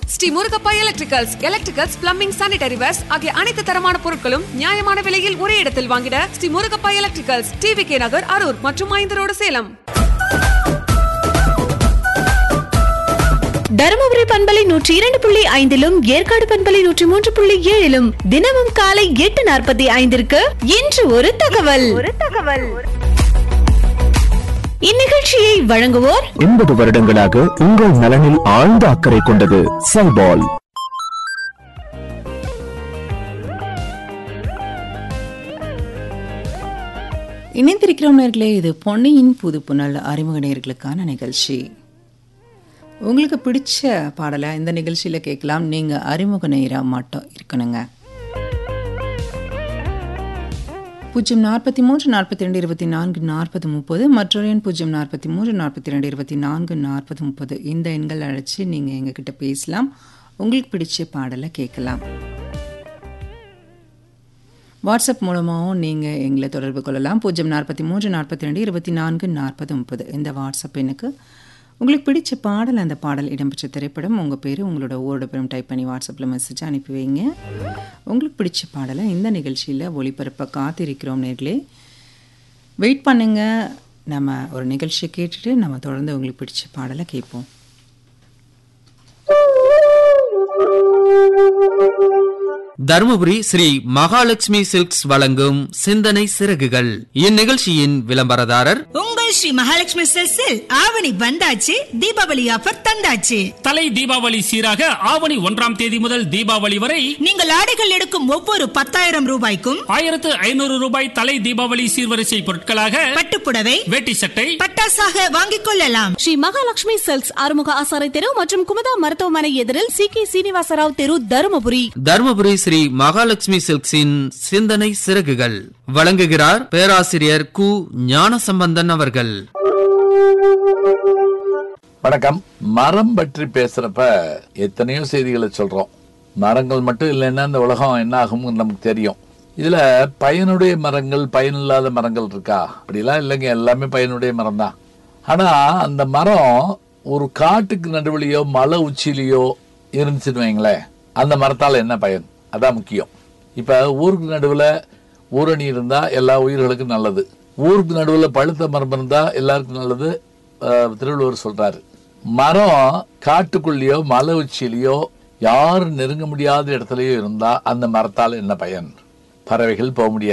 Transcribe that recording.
Sri Murugappa electricals electricals plumbing sanitary wares ஆகிய அனைத்து தரமான பொருட்களும் நியாயமான விலையில் ஒரே இடத்தில் வாங்கிட Sri Murugappa electricals TV K Nagar Arur மற்றும் ஐந்து ரோடு சேலம் தருமபுரி பண்பலை நூற்றி இரண்டு புள்ளி ஐந்திலும் ஏற்காடு பண்பலை நூற்றி மூன்று புள்ளி ஏழிலும் தினமும் காலை எட்டு நாற்பத்தி ஐந்திற்கு இன்று ஒரு தகவல் ஒரு தகவல் இந்நிகழ்ச்சியை வழங்குவோர் எண்பது வருடங்களாக உங்கள் நலனில் ஆழ்ந்த அக்கறை கொண்டது செல்பால் இணைந்திருக்கிறோம் நேர்களே இது பொன்னியின் புது புனல் அறிமுக நேர்களுக்கான நிகழ்ச்சி உங்களுக்கு பிடிச்ச பாடலை இந்த நிகழ்ச்சியில் கேட்கலாம் நீங்கள் அறிமுக நேராக மட்டும் இருக்கணுங்க பூஜ்ஜியம் நாற்பத்தி மூன்று நாற்பத்தி ரெண்டு இருபத்தி நான்கு நாற்பது முப்பது மற்றொரு எண் பூஜ்ஜியம் நாற்பத்தி மூன்று நாற்பத்தி ரெண்டு இருபத்தி நான்கு நாற்பது முப்பது இந்த எண்கள் அழைச்சி நீங்கள் எங்ககிட்ட பேசலாம் உங்களுக்கு பிடிச்ச பாடலை கேட்கலாம் வாட்ஸ்அப் மூலமாகவும் நீங்கள் எங்களை தொடர்பு கொள்ளலாம் பூஜ்ஜியம் நாற்பத்தி மூன்று நாற்பத்தி ரெண்டு இருபத்தி நான்கு நாற்பது முப்பது இந்த வாட்ஸ்அப் எண்ணுக்கு உங்களுக்கு பிடிச்ச பாடல் அந்த பாடல் இடம்பெற்ற திரைப்படம் உங்கள் பேர் உங்களோட ஊரோட பேரும் டைப் பண்ணி வாட்ஸ்அப்பில் மெசேஜ் அனுப்பி வைங்க உங்களுக்கு பிடிச்ச பாடலை இந்த நிகழ்ச்சியில் ஒளிபரப்ப காத்திருக்கிறோம் நேர்களே வெயிட் பண்ணுங்க நம்ம ஒரு நிகழ்ச்சியை கேட்டுட்டு நம்ம தொடர்ந்து உங்களுக்கு பிடிச்ச பாடலை கேட்போம் தருமபுரி ஸ்ரீ மகாலட்சுமி சில்க்ஸ் வழங்கும் சிந்தனை சிறகுகள் இந்நிகழ்ச்சியின் விளம்பரதாரர் உங்கள் ஸ்ரீ மகாலட்சுமி செல்ஸில் ஆவணி வந்தாச்சு தீபாவளி ஆஃபர் தந்தாச்சு தலை தீபாவளி சீராக ஆவணி ஒன்றாம் தேதி முதல் தீபாவளி வரை நீங்கள் ஆடைகள் எடுக்கும் ஒவ்வொரு பத்தாயிரம் ரூபாய்க்கும் ஆயிரத்து ஐநூறு ரூபாய் தலை தீபாவளி சீர்வரிசை பொருட்களாக பட்டுப்புடவை வேட்டி சட்டை பட்டாசாக வாங்கிக் கொள்ளலாம் ஸ்ரீ மகாலட்சுமி செல்ஸ் ஆறுமுக ஆசாரை தெரு மற்றும் குமுதா மருத்துவமனை எதிரில் சி கே சீனிவாசராவ் தெரு தருமபுரி தருமபுரி ஸ்ரீ மகாலட்சுமி சில்க்ஸின் சிந்தனை சிறகுகள் வழங்குகிறார் பேராசிரியர் கு ஞானசம்பந்தன் அவர்கள் வணக்கம் மரம் பற்றி பேசுறப்ப எத்தனையோ செய்திகளை சொல்றோம் மரங்கள் மட்டும் இல்லைன்னா இந்த உலகம் என்ன ஆகும்னு நமக்கு தெரியும் இதுல பயனுடைய மரங்கள் பயனில்லாத மரங்கள் இருக்கா அப்படிலாம் இல்லைங்க எல்லாமே பயனுடைய மரம் தான் ஆனா அந்த மரம் ஒரு காட்டுக்கு நடுவுலையோ மலை உச்சியிலையோ இருந்துச்சுன்னு வைங்களேன் அந்த மரத்தால என்ன பயன் அதான் முக்கியம் இப்ப ஊருக்கு நடுவுல ஊரணி இருந்தா எல்லா உயிர்களுக்கும் நல்லது ஊருக்கு நடுவுல பழுத்த மரம் இருந்தா எல்லாருக்கும் நல்லது அஹ், திருவள்ளுவர் சொல்றாரு மரம் காட்டுக்குள்ளேயோ மலை உச்சியிலையோ யாரும் நெருங்க முடியாத இடத்துலயோ இருந்தா அந்த மரத்தால என்ன பயன் பறவைகள் போக முடியாது